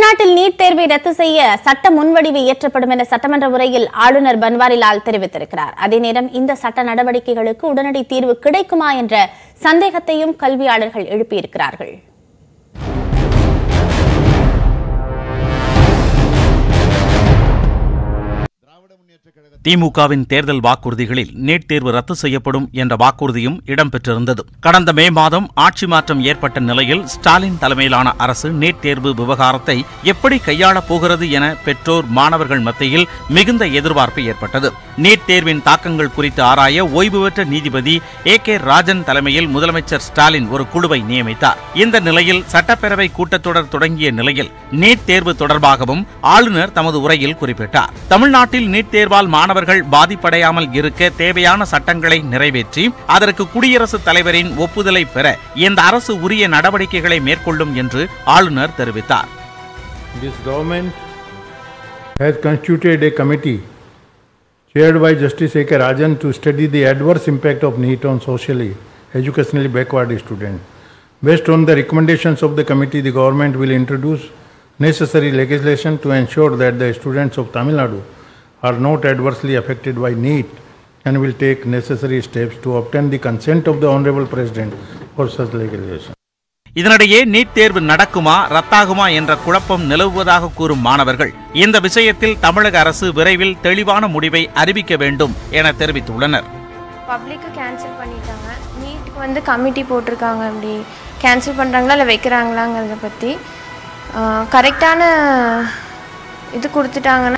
தமிழ்நாட்டில் நீட் தேர்வை ரத்து செய்ய சட்ட முன்வடிவு இயற்றப்படும் என சட்டமன்ற உரையில் ஆளுநர் பன்வாரிலால் தெரிவித்திருக்கிறார் அதே நேரம் இந்த சட்ட நடவடிக்கைகளுக்கு உடனடி தீர்வு கிடைக்குமா என்ற சந்தேகத்தையும் கல்வியாளர்கள் எழுப்பியிருக்கிறார்கள் திமுகவின் தேர்தல் வாக்குறுதிகளில் நீட் தேர்வு ரத்து செய்யப்படும் என்ற வாக்குறுதியும் இடம்பெற்றிருந்தது கடந்த மே மாதம் ஆட்சி மாற்றம் ஏற்பட்ட நிலையில் ஸ்டாலின் தலைமையிலான அரசு நீட் தேர்வு விவகாரத்தை எப்படி கையாளப் போகிறது என பெற்றோர் மாணவர்கள் மத்தியில் மிகுந்த எதிர்பார்ப்பு ஏற்பட்டது நீட் தேர்வின் தாக்கங்கள் குறித்து ஆராய ஓய்வு பெற்ற நீதிபதி ஏ கே ராஜன் தலைமையில் முதலமைச்சர் ஸ்டாலின் ஒரு குழுவை நியமித்தார் இந்த நிலையில் சட்டப்பேரவை கூட்டத்தொடர் தொடங்கிய நிலையில் நீட் தேர்வு தொடர்பாகவும் ஆளுநர் தமது உரையில் குறிப்பிட்டார் தமிழ்நாட்டில் நீட் தேர்வால் மாணவர்கள் பாதிப்படையாமல் இருக்க தேவையான சட்டங்களை நிறைவேற்றி அதற்கு குடியரசுத் தலைவரின் ஒப்புதலை பெற இந்த அரசு உரிய நடவடிக்கைகளை மேற்கொள்ளும் என்று ஆளுநர் தெரிவித்தார் This government has constituted a committee chaired by Justice A.K. Rajan to study the adverse impact of NEET on socially, educationally backward students. Based on the recommendations of the committee, the government will introduce necessary legislation to ensure that the students of Tamil Nadu are not adversely affected by NEET and will take necessary steps to obtain the consent of the Honorable President for such legislation. இதனிடையே NEET தேர்வு நடக்குமா ரத்தாகுமா என்ற குழப்பம் நிலவுவதாக கூறும் மாணவர்கள் இந்த விஷயத்தில் தமிழக அரசு விரைவில் தெளிவான முடிவை அறிவிக்க வேண்டும் என தெரிவித்துள்ளனர் பப்ளிக்கு கேன்சல் பண்ணிட்டாங்க நீட்டுக்கு வந்து கமிட்டி போட்டிருக்காங்க அப்படி கேன்சல் பண்ணுறாங்களா இல்லை வைக்கிறாங்களாங்கிறத பற்றி கரெக்டான இது கொடுத்துட்டாங்கன்னா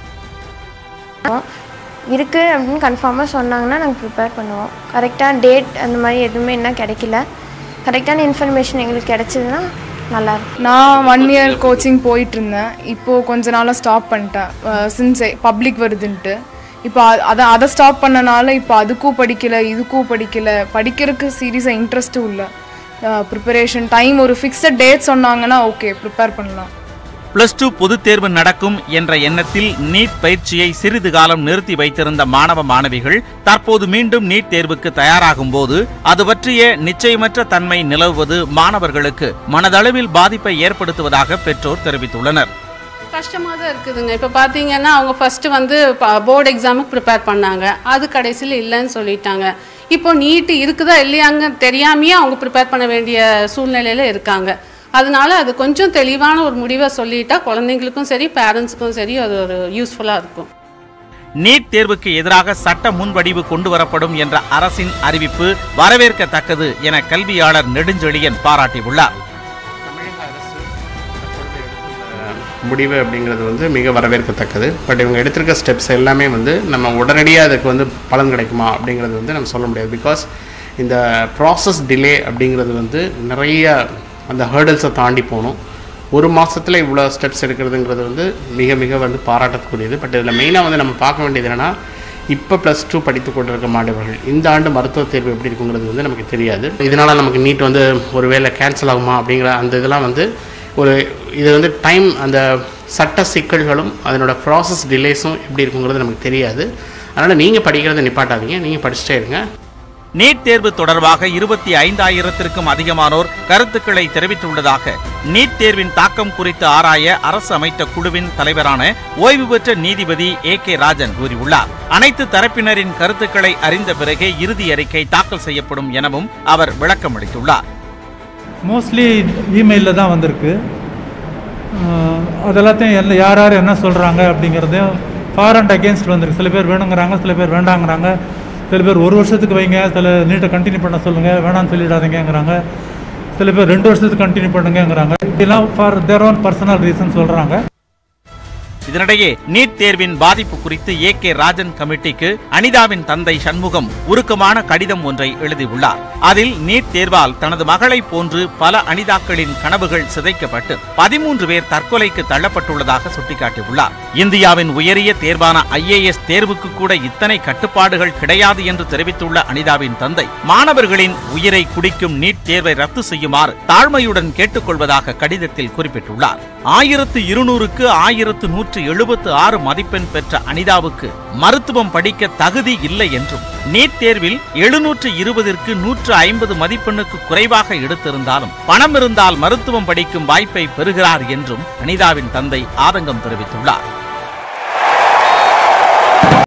இருக்குது அப்படின்னு கன்ஃபார்மாக சொன்னாங்கன்னா நாங்கள் ப்ரிப்பேர் பண்ணுவோம் கரெக்டான டேட் அந்த மாதிரி எதுவுமே இன்னும் கிடைக்கல கரெக்டான இன்ஃபர்மேஷன் எங்களுக்கு கிடைச்சதுன்னா நல்லாயிருக்கும் நான் ஒன் இயர் கோச்சிங் போயிட்டு இருந்தேன் இப்போது கொஞ்ச நாளாக ஸ்டாப் பண்ணிட்டேன் சின்ஸ் பப்ளிக் வருதுன்ட்டு இப்போ அ- அதை அதை ஸ்டாப் பண்ணனால இப்போ அதுக்கும் படிக்கல இதுக்கும் படிக்கல படிக்கிறதுக்கு சீரியஸாக இன்ட்ரெஸ்ட்டும் இல்லை ப்ரிப்பரேஷன் டைம் ஒரு ஃபிக்ஸட் டேட் சொன்னாங்கன்னா ஓகே ப்ரிப்பேர் பண்ணலாம் பிளஸ் டூ பொதுத் தேர்வு நடக்கும் என்ற எண்ணத்தில் நீட் பயிற்சியை சிறிது காலம் நிறுத்தி வைத்திருந்த மாணவ மாணவிகள் தற்போது மீண்டும் நீட் தேர்வுக்கு தயாராகும் போது அது பற்றிய நிச்சயமற்ற தன்மை நிலவுவது மாணவர்களுக்கு மனதளவில் பாதிப்பை ஏற்படுத்துவதாக பெற்றோர் தெரிவித்துள்ளனர் கஷ்டமாக தான் இருக்குதுங்க இப்போ பார்த்தீங்கன்னா அவங்க ஃபஸ்ட்டு வந்து போர்டு எக்ஸாமுக்கு ப்ரிப்பேர் பண்ணாங்க அது கடைசியில் இல்லைன்னு சொல்லிட்டாங்க இப்போ நீட்டு இருக்குதா இல்லையாங்க தெரியாமையே அவங்க ப்ரிப்பேர் பண்ண வேண்டிய சூழ்நிலையில் இருக்காங்க அதனால அது கொஞ்சம் தெளிவான ஒரு முடிவை சொல்லிட்டா குழந்தைங்களுக்கும் சரி பேரண்ட்ஸுக்கும் சரி அது ஒரு யூஸ்ஃபுல்லாக இருக்கும் நீட் தேர்வுக்கு எதிராக சட்ட முன்வடிவு கொண்டு வரப்படும் என்ற அரசின் அறிவிப்பு வரவேற்கத்தக்கது என கல்வியாளர் நெடுஞ்செழியன் பாராட்டியுள்ளார் தமிழக அரசு தற்பொழுது எடுத்துள்ள முடிவு அப்படிங்கிறது வந்து மிக வரவேற்கத்தக்கது பட் இவங்க எடுத்திருக்க ஸ்டெப்ஸ் எல்லாமே வந்து நம்ம உடனடியாக அதுக்கு வந்து பலன் கிடைக்குமா அப்படிங்கிறது வந்து நம்ம சொல்ல முடியாது பிகாஸ் இந்த ப்ராசஸ் டிலே அப்படிங்கிறது வந்து நிறைய அந்த ஹேர்டல்ஸை தாண்டி போகணும் ஒரு மாதத்தில் இவ்வளோ ஸ்டெப்ஸ் எடுக்கிறதுங்கிறது வந்து மிக மிக வந்து பாராட்டக்கூடியது பட் இதில் மெயினாக வந்து நம்ம பார்க்க வேண்டியது என்னென்னா இப்போ ப்ளஸ் டூ படித்து கொண்டிருக்க மாணவர்கள் இந்த ஆண்டு மருத்துவ தேர்வு எப்படி இருக்குங்கிறது வந்து நமக்கு தெரியாது இதனால் நமக்கு நீட் வந்து ஒருவேளை கேன்சல் ஆகுமா அப்படிங்கிற அந்த இதெல்லாம் வந்து ஒரு இது வந்து டைம் அந்த சட்ட சிக்கல்களும் அதனோட ப்ராசஸ் டிலேஸும் எப்படி இருக்குங்கிறது நமக்கு தெரியாது அதனால் நீங்கள் படிக்கிறத நிப்பாட்டாதீங்க நீங்கள் படிச்சுட்டே இருங்க நீட் தேர்வு தொடர்பாக இருபத்தி ஐந்தாயிரத்திற்கும் அதிகமானோர் கருத்துக்களை தெரிவித்துள்ளதாக நீட் தேர்வின் தாக்கம் குறித்து ஆராய அரசு அமைத்த குழுவின் தலைவரான ஓய்வு பெற்ற நீதிபதி ஏ கே ராஜன் கூறியுள்ளார் அனைத்து தரப்பினரின் கருத்துக்களை அறிந்த பிறகே இறுதி அறிக்கை தாக்கல் செய்யப்படும் எனவும் அவர் விளக்கமளித்துள்ளார் மோஸ்ட்லி இமெயிலில் தான் வந்திருக்கு அஹ் அதெல்லாத்தையும் எல்லாம் யார் யார் என்ன சொல்கிறாங்க அப்படிங்கிறதையும் ஃபார் அண்ட் அகேன்ஸ்ட் வந்திருக்கு சில பேர் வேணுங்கிறாங்க சில பேர் வேண்டாங்கிறாங்க சில பேர் ஒரு வருஷத்துக்கு வைங்க சில நீட்டை கண்டினியூ பண்ண சொல்லுங்கள் வேணாம்னு சொல்லிடாதீங்கங்கிறாங்க சில பேர் ரெண்டு வருஷத்துக்கு கண்டினியூ பண்ணுங்கங்கிறாங்க இதெல்லாம் for their own personal reason சொல்கிறாங்க இதனிடையே நீட் தேர்வின் பாதிப்பு குறித்து ஏ கே ராஜன் கமிட்டிக்கு அனிதாவின் தந்தை சண்முகம் உருக்கமான கடிதம் ஒன்றை எழுதியுள்ளார் அதில் நீட் தேர்வால் தனது மகளை போன்று பல அனிதாக்களின் கனவுகள் சிதைக்கப்பட்டு பதிமூன்று பேர் தற்கொலைக்கு தள்ளப்பட்டுள்ளதாக சுட்டிக்காட்டியுள்ளார் இந்தியாவின் உயரிய தேர்வான ஐஏஎஸ் தேர்வுக்கு கூட இத்தனை கட்டுப்பாடுகள் கிடையாது என்று தெரிவித்துள்ள அனிதாவின் தந்தை மாணவர்களின் உயிரை குடிக்கும் நீட் தேர்வை ரத்து செய்யுமாறு தாழ்மையுடன் கேட்டுக்கொள்வதாக கடிதத்தில் குறிப்பிட்டுள்ளார் ஆயிரத்து இருநூறுக்கு ஆயிரத்து நூற்று எழுநூற்று எழுபத்து ஆறு மதிப்பெண் பெற்ற அனிதாவுக்கு மருத்துவம் படிக்க தகுதி இல்லை என்றும் நீட் தேர்வில் எழுநூற்று இருபதிற்கு நூற்று ஐம்பது மதிப்பெண்ணுக்கு குறைவாக எடுத்திருந்தாலும் பணம் இருந்தால் மருத்துவம் படிக்கும் வாய்ப்பை பெறுகிறார் என்றும் அனிதாவின் தந்தை ஆதங்கம் தெரிவித்துள்ளார்